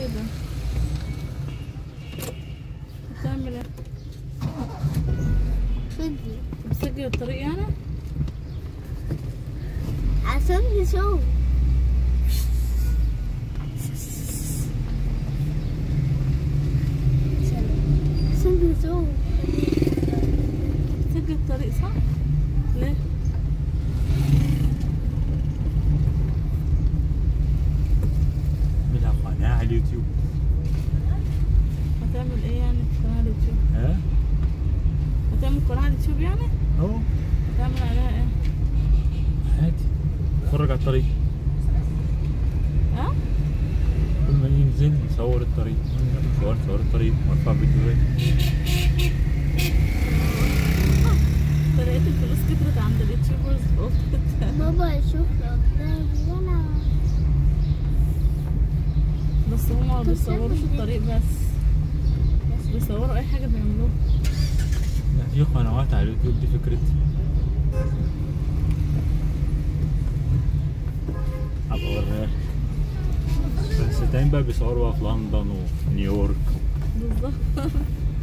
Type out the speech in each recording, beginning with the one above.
ده بتعمل ايه؟ فيديو بتسجل الطريق يعني؟ عشان نشوف عشان نشوف بتسجل الطريق صح؟ ليه؟ منها قناة على اليوتيوب هتعمل ايه يعني في قناة اليوتيوب؟ ها هتعمل قناة على اليوتيوب يعني؟ اهو هتعمل عليها ايه؟ عادي اتفرج على الطريق ها؟ كل ما ينزل نصور الطريق صور صور الطريق وارفع فيديوهات لقيت الفلوس كترت عند اليوتيوبرز فقلت بابا يشوف قدامي وانا بس هما ما بيصوروش الطريق بس بس بيصوروا اي حاجة بيعملوها لا في قنوات على اليوتيوب دي فكرتي هبقى اوريها لك. بس التانيين بقى بيصوروا في لندن وفي نيويورك بالظبط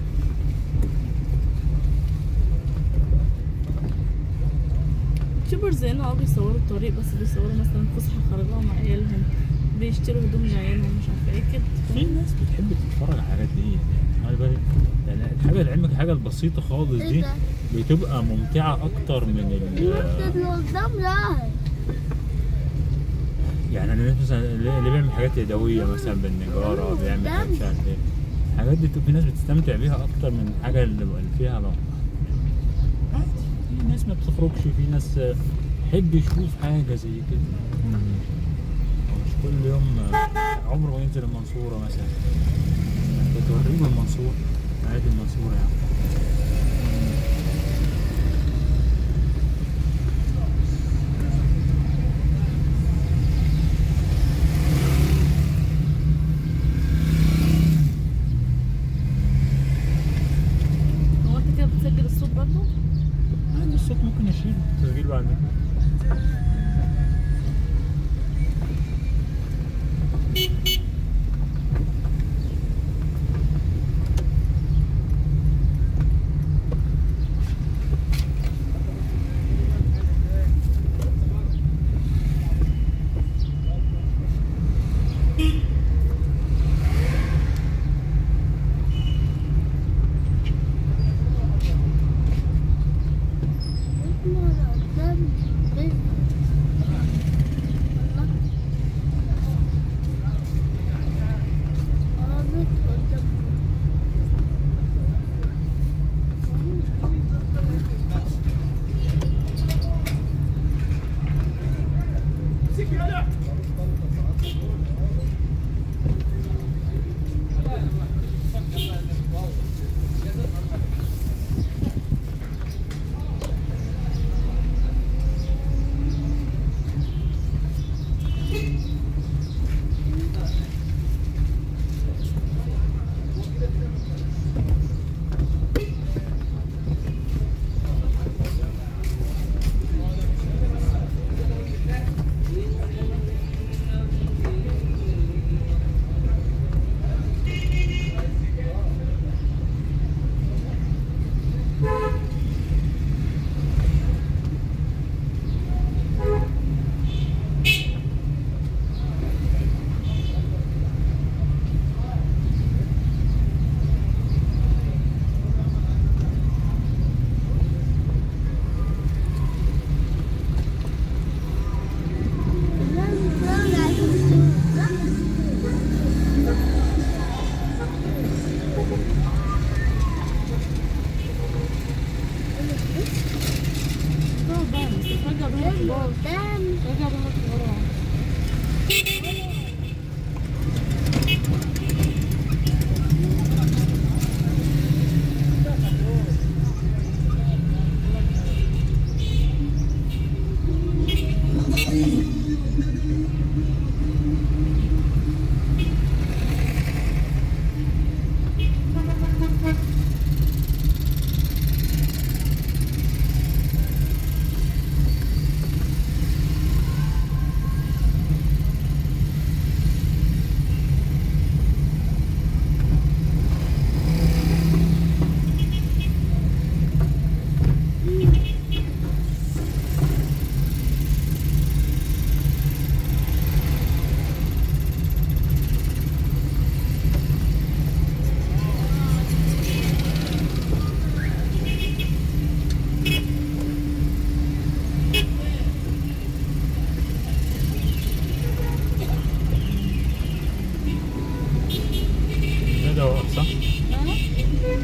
يوتيوبرز هنا اه بيصوروا الطريق بس بيصوروا مثلا فسحة خرجوها مع عيالهم بيشتروا هدوم لعيالهم مش عارفة ايه كده في ناس بتحب تتفرج على الحاجات دي يعني خلي بالك يعني الحاجة العلمك الحاجة البسيطة خالص ايه دي ده؟ بتبقى ممتعة أكتر من ال يوسف اللي قدام ده يعني الناس مثلا اللي اللي بيعمل حاجات يدوية مثلا بالنجارة بيعمل حاجات مش عارف ايه الحاجات دي في ناس بتستمتع بيها أكتر من الحاجة اللي اللي فيها لو عادي في ناس ما بتخرجش في ناس يحب يشوف حاجة زي كده مش كل يوم عمره ما ينزل المنصورة مثلا انت توريه المنصورة عادي المنصورة يعني هو انت كده بتسجل الصوت برضه؟ عادي الصوت ممكن يشيل تسجيل بعد كده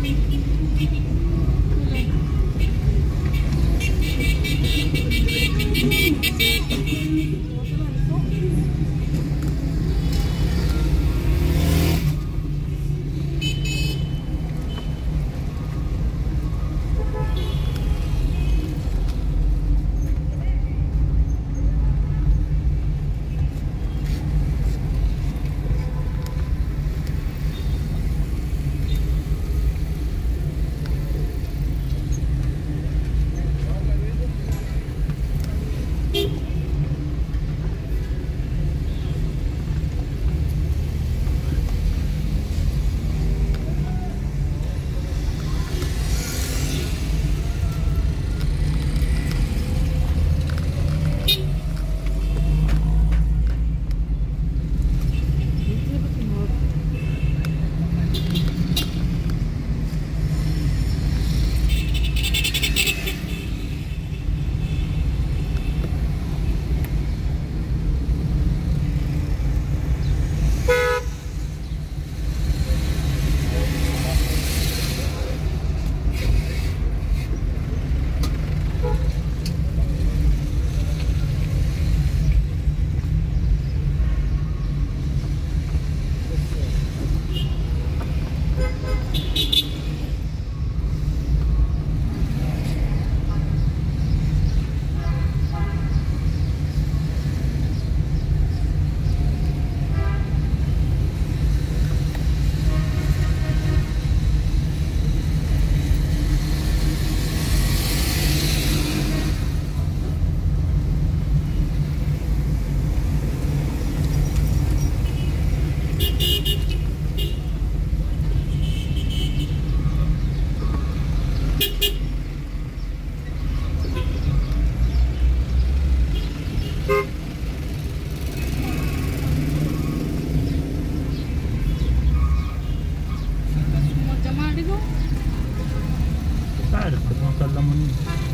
بيجيبك النهارده هما الجماعة رجعوا مش عارف كنت ما كلموني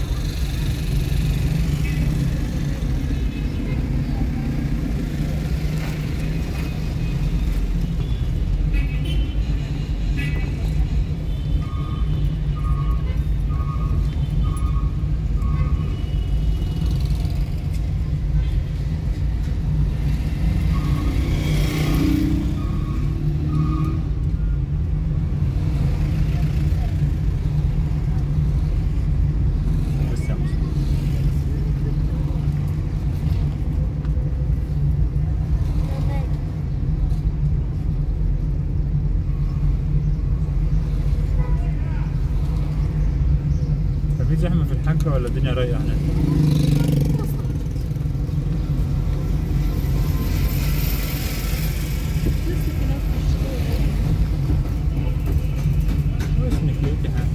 بس يا مسلم. ففي زحمة في الحجة ولا الدنيا رايقة هناك؟ لسه في ناس بيشتغلوا كويس انك لقيتي حاجة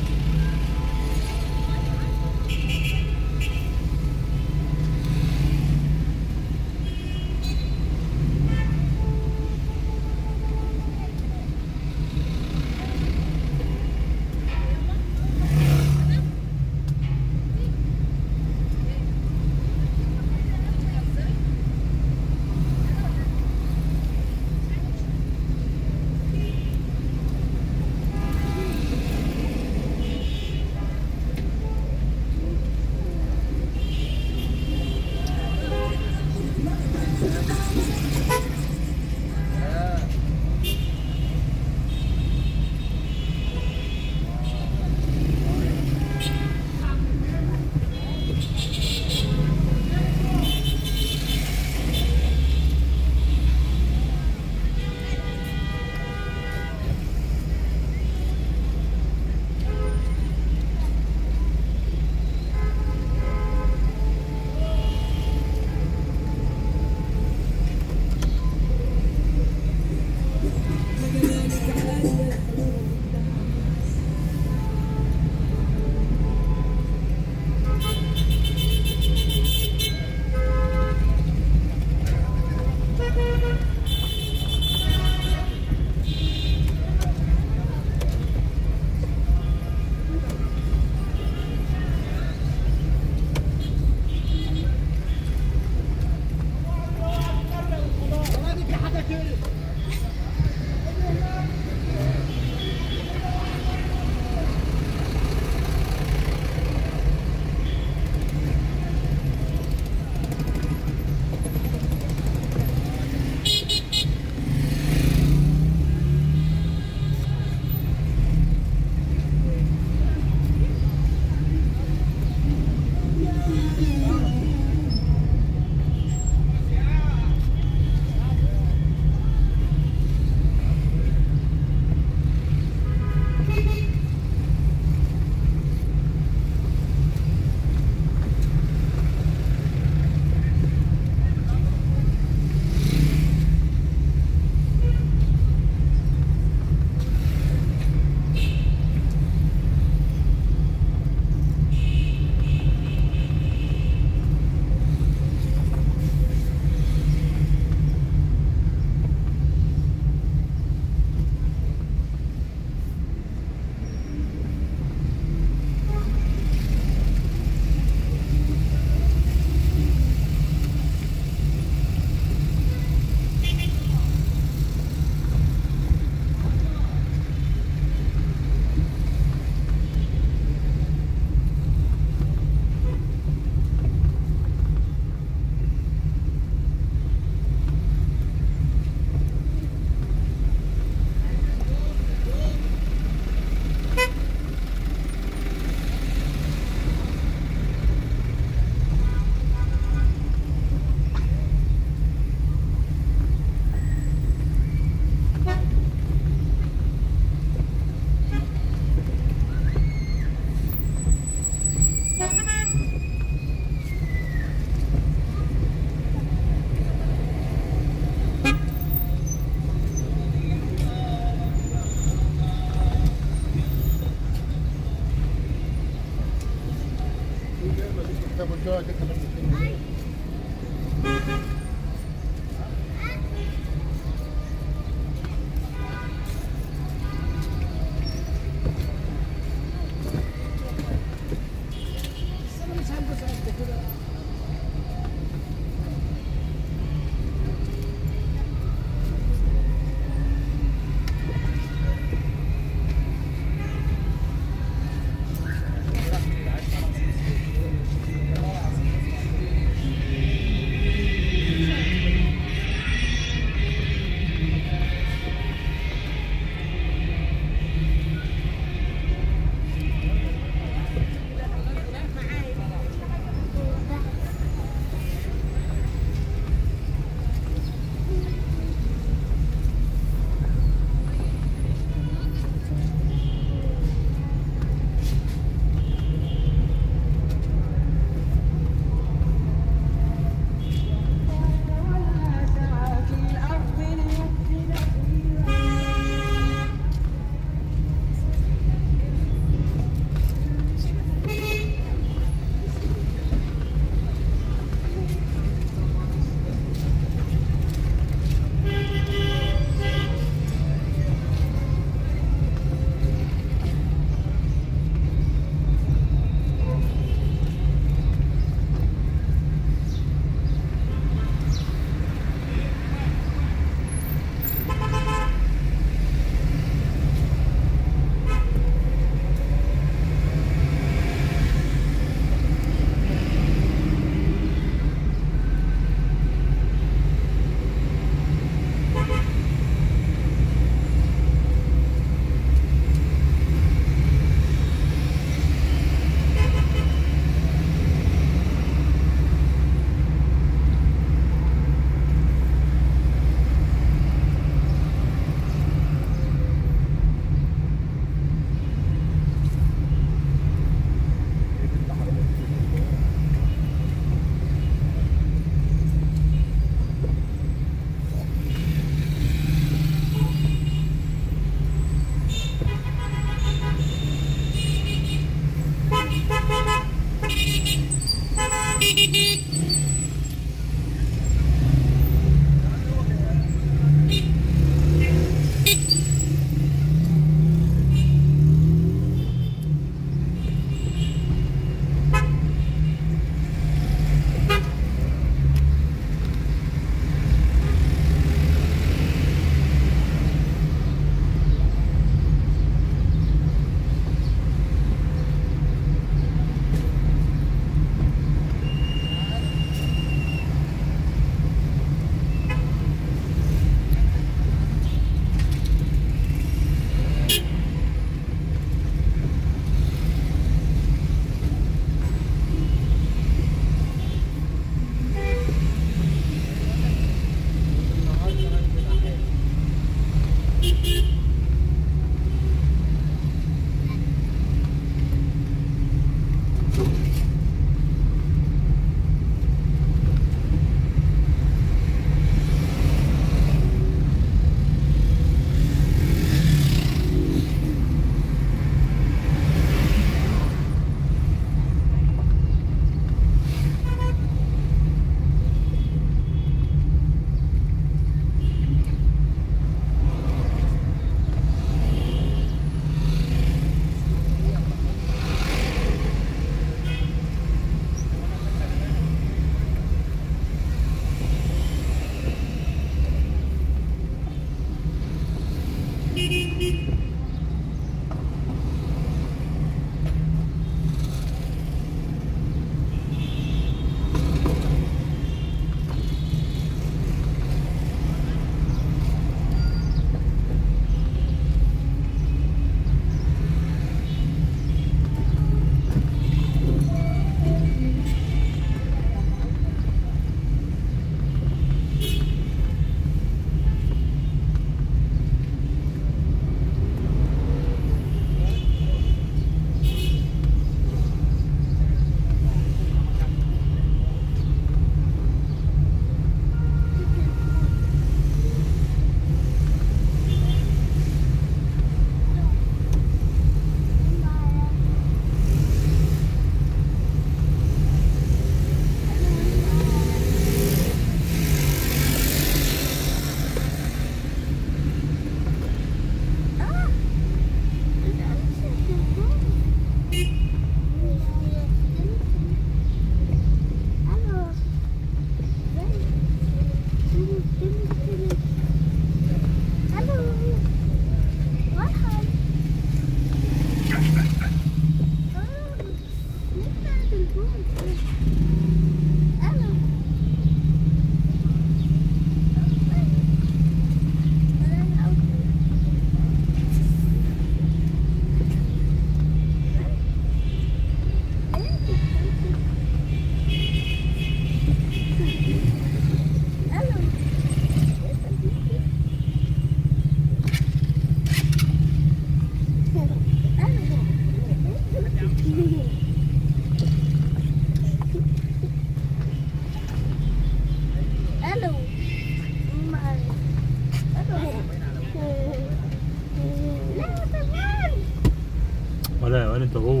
انت جوه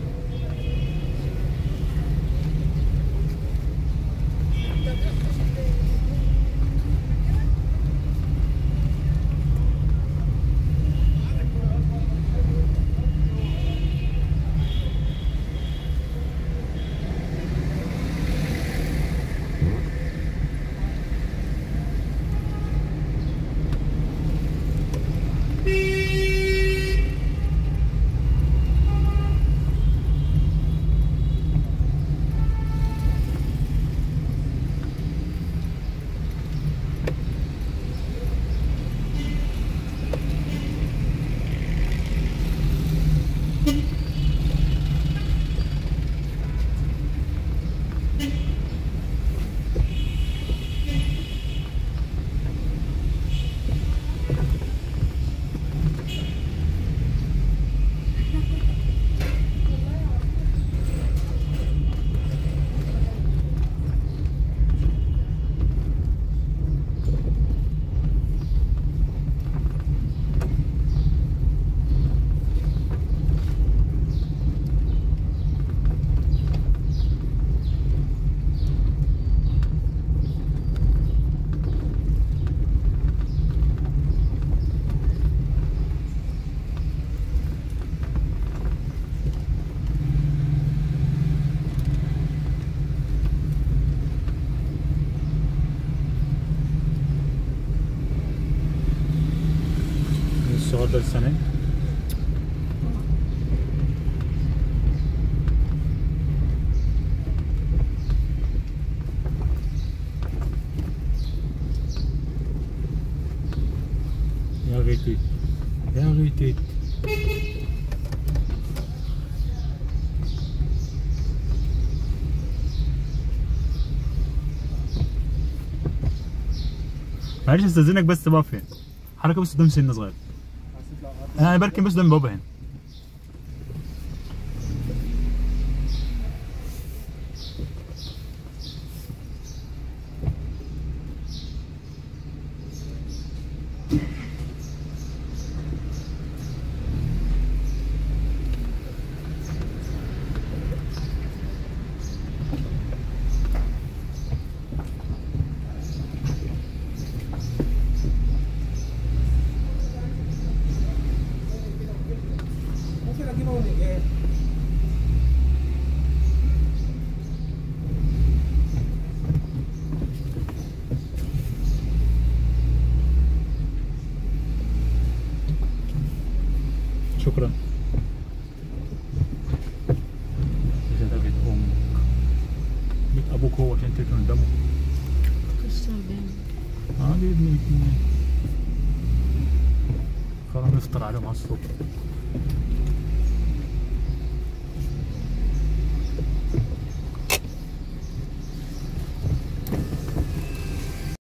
الصغير ده السنة يا غيتي يا غيتي معلش استاذنك بس بقف هنا حركه بس قدام سن صغير انا بركن بس قدام بابا هنا شكرا إذا ده بيت أمك بيت أبوك هو عشان تركن قدامه كشر جامد اه دي ابن الاثنين خلاص نفطر عليهم على الصبح